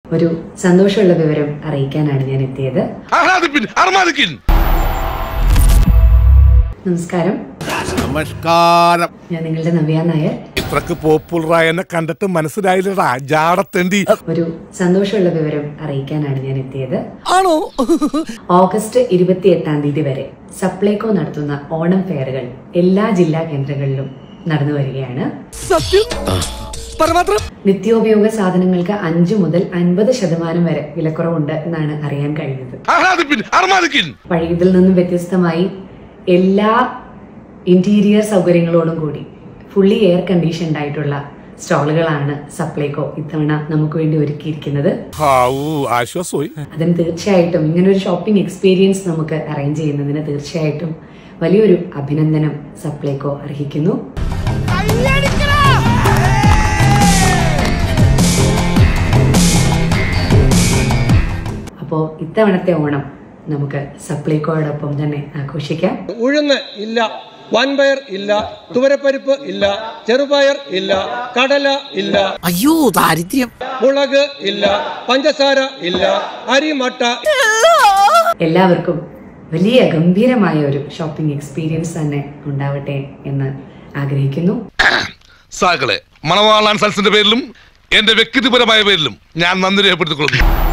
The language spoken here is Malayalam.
ഒരു സന്തോഷമുള്ള വിവരം അറിയിക്കാനാണ് ഞാൻ എത്തിയത് ആഹ്ലാദിപ്പിൻ അർമാദിക്കിൻ നമസ്കാരം നമസ്കാരം ഞാൻ നിങ്ങളുടെ നവ്യ നായർ ഇത്രക്ക് പോപ്പുലറായ എന്നെ കണ്ടിട്ട് മനസ്സിലായില്ലടാ ജാടത്തേണ്ടി ഒരു സന്തോഷമുള്ള വിവരം അറിയിക്കാനാണ് ഞാൻ എത്തിയത് ആണോ ഓഗസ്റ്റ് ഇരുപത്തിയെട്ടാം തീയതി വരെ സപ്ലൈകോ നടത്തുന്ന ഓണം ഫെയറുകൾ എല്ലാ ജില്ലാ കേന്ദ്രങ്ങളിലും നടന്നു വരികയാണ് സത്യം പരമാത്രം നിത്യോപയോഗ സാധനങ്ങൾക്ക് അഞ്ചു മുതൽ അൻപത് ശതമാനം വരെ വിലക്കുറവുണ്ട് എന്നാണ് അറിയാൻ കഴിഞ്ഞത് ആഹ്ലാദിപ്പിൻ അർമാദിക്കിൻ പഴയതിൽ നിന്നും വ്യത്യസ്തമായി എല്ലാ ഇന്റീരിയർ സൗകര്യങ്ങളോടും കൂടി ഫുള്ളി എയർ കണ്ടീഷൻഡ് ആയിട്ടുള്ള സ്റ്റാളുകളാണ് സപ്ലൈകോ ഇത്തവണ നമുക്ക് വേണ്ടി ഒരുക്കിയിരിക്കുന്നത് ഹാവൂ ആശ്വാസമായി അതിന് തീർച്ചയായിട്ടും ഇങ്ങനെ ഒരു ഷോപ്പിംഗ് എക്സ്പീരിയൻസ് നമുക്ക് അറേഞ്ച് ചെയ്യുന്നതിന് തീർച്ചയായിട്ടും വലിയൊരു അഭിനന്ദനം സപ്ലൈകോ അർഹിക്കുന്നു അപ്പോൾ ഇത്തവണത്തെ ഓണം നമുക്ക് സപ്ലൈകോയോടൊപ്പം തന്നെ ആഘോഷിക്കാം ഉഴുന്ന് ഇല്ല വൻപയർ ഇല്ല തുവരപ്പരിപ്പ് ഇല്ല ചെറുപയർ ഇല്ല കടല ഇല്ല അയ്യോ ദാരിദ്ര്യം മുളക് ഇല്ല പഞ്ചസാര ഇല്ല അരിമട്ട എല്ലാവർക്കും വലിയ ഗംഭീരമായ ഒരു ഷോപ്പിംഗ് എക്സ്പീരിയൻസ് തന്നെ ഉണ്ടാവട്ടെ എന്ന് ആഗ്രഹിക്കുന്നു സാകളെ മണവാളാൻ സൽസിന്റെ പേരിലും എന്റെ വ്യക്തിപരമായ പേരിലും ഞാൻ നന്ദി രേഖപ്പെടുത്തിക്കൊള്ളുന്നു